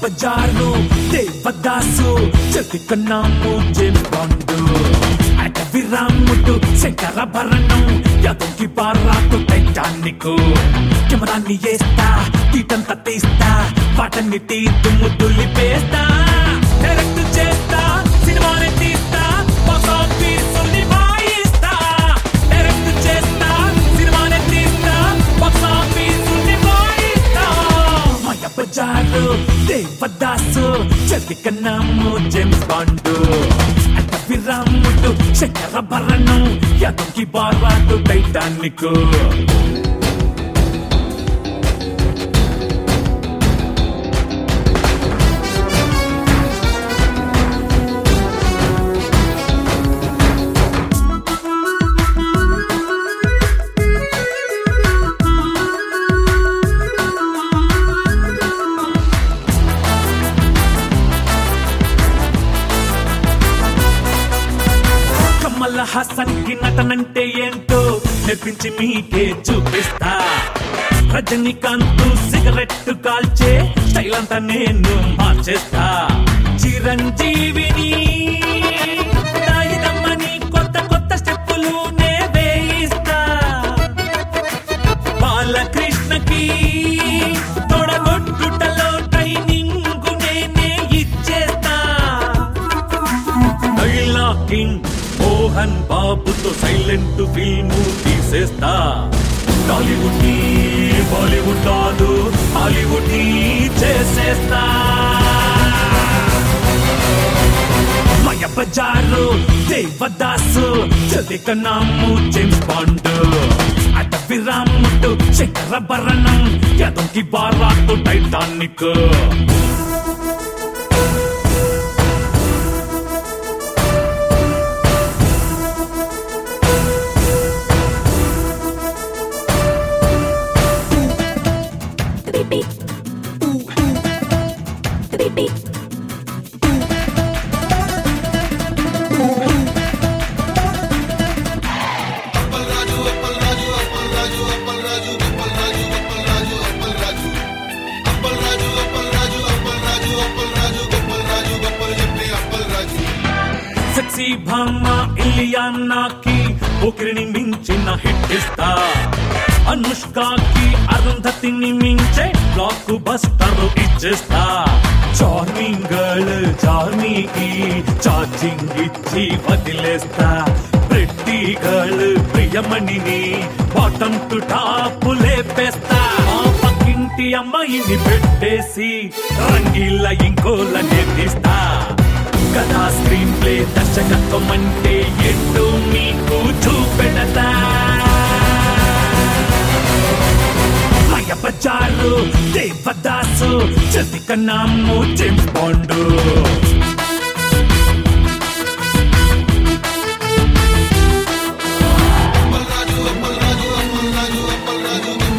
బజారు దేవదాసు చతి కన్నాము James Bond Adavi Ramudu Sankarabharanam Yaadon బారాకు టైటానిక్ కెమెరాన్ని వేస్తా తీటంతా తీస్తా వాటన్ని తీర్పు దులిపేస్తా డైరెక్ట్ చేస్తా సినిమాని తీస్తా బాక్స్ ఆఫీస్ వాయిస్తా డైరెక్ట్ చేస్తా సినిమాని తీస్తా బాక్స్ ఆఫీస్ వాయిస్తా మాయ బజారు దేవదాసు చతి కన్నాము James Bond Adavi Ramudu Sankarabharanam Yaadon బారాకు టైటానిక్ కమల్ హాసన్ కి నటనంటే ఏంటో నేర్పించి మీకే చూపిస్తా రజనీకాంత్ సిగరెట్ కాల్చే స్టైల్ అంతా నేను మార్చేస్తా చిరంజీవిని దాయిదమ్మని కొత్త కొత్త స్టెప్పులు నే వేయిస్తా బాలకృష్ణకి తొడగొట్టుటలో ట్రైనింగ్ నేనే ఇచ్చేస్తా కింగ్ మోహన్ బాబుతో సైలెంట్ ఫిల్మ్ తీసేస్తా టాలీవుడ్ ని బాలీవుడ్ కాదు హాలీవుడ్ ని చేసేస్తా మయ బజారు దేవదాసు చదిక నాము James Bond Adavi Ramudu Sankarabharanam Yaadon బారాకు Titanic beep beep. Beep beep. Sexy భామ ఇలియానాకి ఒకరిని మించిన హిట్ ఇస్తా అనుష్కకి అరుంధతిని మించే బ్లాక్ బస్టర్ ఇచ్చేస్తా చార్మింగ్ గర్ల్ చార్మీకి చార్జింగ్ ఇచ్చి వదిలేస్తా ప్రెట్టి గర్ల్ ప్రియమణిని బాటం టు టాప్ లేపేస్తా ఆ పక్కింటి అమ్మాయిని పెట్టేసి రంగీల ఇంకోల నిర్దిస్తా కథా స్క్రీన్ ప్లే దర్శకత్వం అంటే ఏంటో మీకు చూపెడతా మయ బజారు దేవదాసు చతిక నాము జేమ్స్ బాండు అప్పల్ రాజు అప్పల్ రాజు అప్పల్ రాజు అప్పల్ రాజు